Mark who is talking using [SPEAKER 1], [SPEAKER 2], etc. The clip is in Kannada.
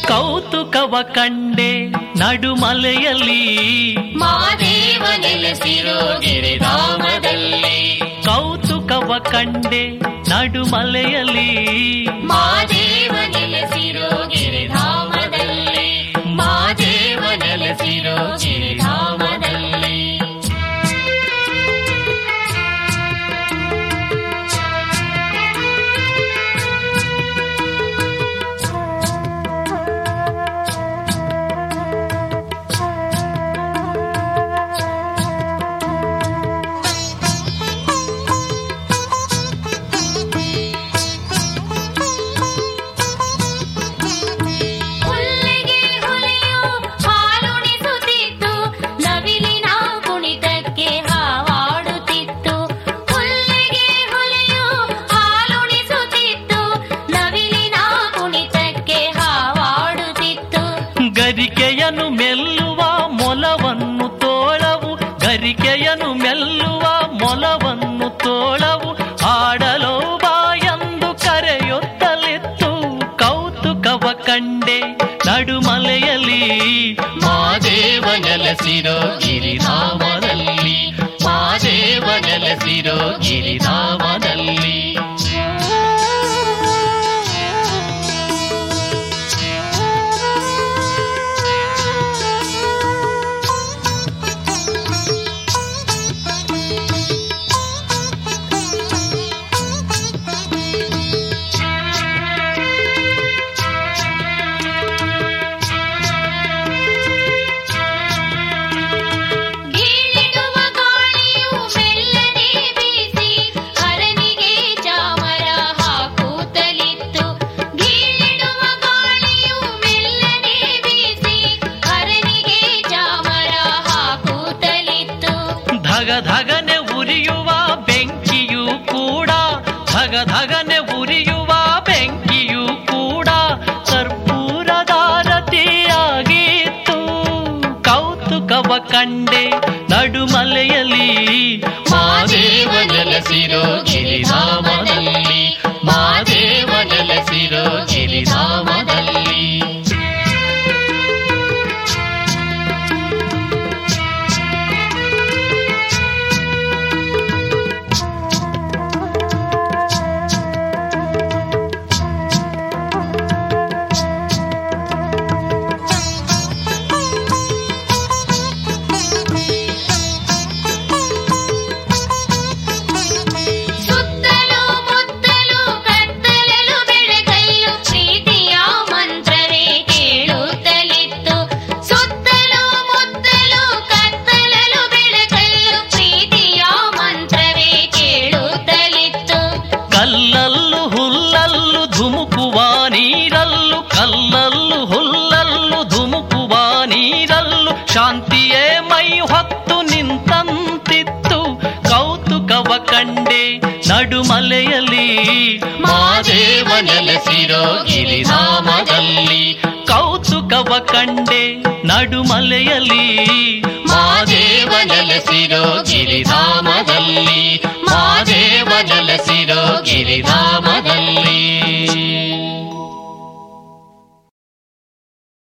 [SPEAKER 1] ಕೌತುಕವ ಕಂಡೆ ನಡುಮಲೆಯಲ್ಲಿ
[SPEAKER 2] ಮಾದೇವ ನೆಲೆಸಿರೋ ಗಿರಿಧಾಮದಲ್ಲಿ
[SPEAKER 1] ಕೌತುಕವ ಕಂಡೆ ನಡುಮಲೆಯಲ್ಲಿ
[SPEAKER 2] ಮಾದೇವ ನೆಲೆಸಿರೋ ಗಿರಿಧಾಮದಲ್ಲಿ ಮಾದೇವ ನೆಲೆಸಿರೋ ಗಿರಿಧಾಮದಲ್ಲಿ ಹುಲ್ಲಿಗೆ ಹುಲಿಯು ಹಾಲುಣಿಸುತ್ತಿತ್ತು ನವಿಲಿನ ಕುಣಿತಕ್ಕೆ ಹಾವಾಡುತ್ತಿತ್ತು ಹುಲ್ಲಿಗೆ ಹುಲಿಯು ಹಾಲುಣಿಸುತ್ತಿತ್ತು ನವಿಲಿನ ಕುಣಿತಕ್ಕೆ ಹಾವಾಡುತ್ತಿತ್ತು
[SPEAKER 1] ಗರಿಕೆಯನ್ನು ಮೆಲ್ಲುವ ಮೊಲವನ್ನು ತೋಳವು ಗರಿಕೆಯನ್ನು ಮೆಲ್ಲುವ ಮೊಲವನ್ನು ತೋಳವು ಆಡಲೋ ಬಾಯಂದು ಕರೆಯೊತ್ತಲಿತ್ತು ಕೌತುಕವ ಕಂಡೆ ನಡುಮಲೆಯಲ್ಲಿ
[SPEAKER 2] ಮಾದೇವ ನೆಲೆಸಿರೋ ಗಿರಿಧಾಮದಲ್ಲಿ ಮಾದೇವ ನೆಲೆಸಿರೋ ಗಿರಿಧಾಮದಲ್ಲಿ ಗೀಳಿಡುವ ಗಾಳಿಯು ಮೆಲ್ಲನೆ ಬೀಸಿ ಹರನಿಗೆ ಚಾಮರ ಹಾಕುತ್ತಲಿತ್ತು ಗೀಳಿಡುವ ಗಾಳಿಯು ಮೆಲ್ಲನೆ ಬೀಸಿ ಹರನಿಗೆ ಚಾಮರ ಹಾಕುತ್ತಲಿತ್ತು
[SPEAKER 1] ಧಗ ಧಗನೆ ಉರಿಯುವ ಬೆಂಕಿಯೂ ಕೂಡ ಧಗ ಧಗನೆ ಉರಿಯುವ ಬೆಂಕಿಯೂ ಕೂಡ ಕರ್ಪೂರದಾರತಿಯಾಗಿತ್ತು ಕೌತುಕವ ಕಂಡೆ ನಡುಮಲೆಯಲ್ಲಿ
[SPEAKER 2] ಮಾದೇವ ನೆಲೆಸಿರೋ ಗಿರಿಧಾಮದಲ್ಲಿ ಮಾದೇವ ನೆಲೆಸಿರೋ ಗಿರಿಧಾಮದಲ್ಲಿ ಸುತ್ತಲೂ ಮುತ್ತಲೂ ಕತ್ತಲಲು ಬೆಳಕಲ್ಲು ಪ್ರೀತಿಯ ಮಂತ್ರವೇ ಕೇಳುತ್ತಲಿತ್ತು ಸುತ್ತಲೂ ಮುತ್ತಲೂ ಕತ್ತಲಲು ಬೆಳಕಲ್ಲು ಪ್ರೀತಿಯ ಮಂತ್ರವೇ ಕೇಳುತ್ತಲಿತ್ತು
[SPEAKER 1] ಕಲ್ಲಲ್ಲು ಹುಲ್ಲಲ್ಲು ಧುಮುಕುವ ನೀರಲ್ಲು ಕಲ್ಲಲ್ಲು ಹುಲ್ಲಲ್ಲು ಧುಮುಕುವ ನೀರಲ್ಲು ಶಾಂತಿಯೇ ಮೈ ಹೊತ್ತು ನಿಂತಂತಿತ್ತು ಕೌತುಕವ ಕಂಡೆ ನಡುಮಲೆಯಲ್ಲಿ
[SPEAKER 2] ಮಾದೇವ ನೆಲೆಸಿರೋ ಗಿರಿಧಾಮದಲ್ಲಿ
[SPEAKER 1] ಕೌತುಕವ ಕಂಡೆ ನಡುಮಲೆಯಲ್ಲಿ
[SPEAKER 2] ಮಾದೇವ ನೆಲೆಸಿರೋ ಗಿರಿಧಾಮದಲ್ಲಿ